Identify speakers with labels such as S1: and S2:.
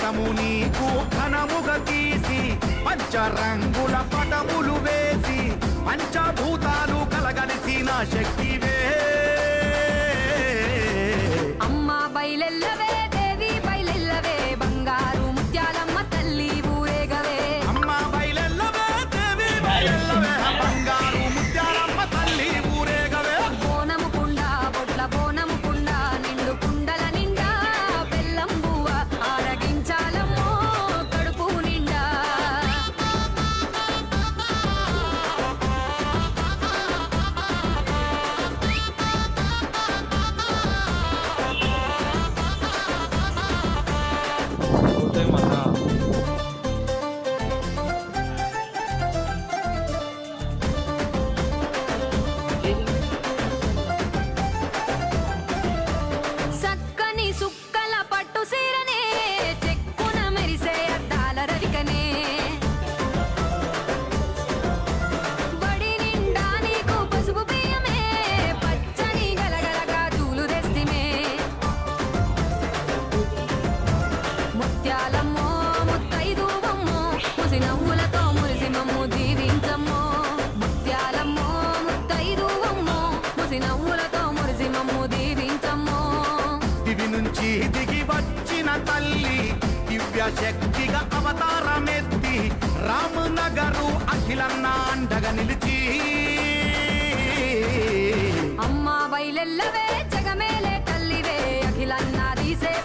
S1: పటము నీకు ఘనముగ తీసి పంచరంగుల పటములు వేసి పంచభూతాలు కలగలిసిన శక్తివే
S2: అమ్మ బయలెల్లవే దేవి బయలెల్లవే బంగారు ముత్యాలమ్మ తల్లి ఊరేగవే
S1: అమ్మ బయలెల్లవే దేవి బయలెల్లవే బంగారు ముత్యాలమ్మ తల్లి ఊరేగవే
S2: బోనము కుండ బొట్ల బోనము కుండ నిండు కుండల నిండా బెల్లం బువ్వ ఆరగించాలమ్మో కడుపు నిండా సక్కని సుక్కల పట్టు సీరనే చెక్కున మెరిసే అద్దాల రవికనే బడి నిండా నీకు పసుపు బియ్యమే పచ్చని గలగలగా తూలు తెస్తిమే ముత్యాలమ్మో ముత్తైదువమ్మో ముసి నవ్వులతో మురిసి మమ్ము దీవించమ్మో ముత్యాలమ్మో ముత్తైదువమ్మో ముసి నవ్వులతో మురిసి మమ్ము దీవించమ్మో
S1: దివి నుంచి దిగి వచ్చిన తల్లి దివ్య శక్తిగా అవతారమెత్తి రామనగరు అఖిలన్న అండగా నిలిచి
S2: అమ్మ బయలెల్లవే జగమేలే తల్లివే అఖిలన్నా తీసే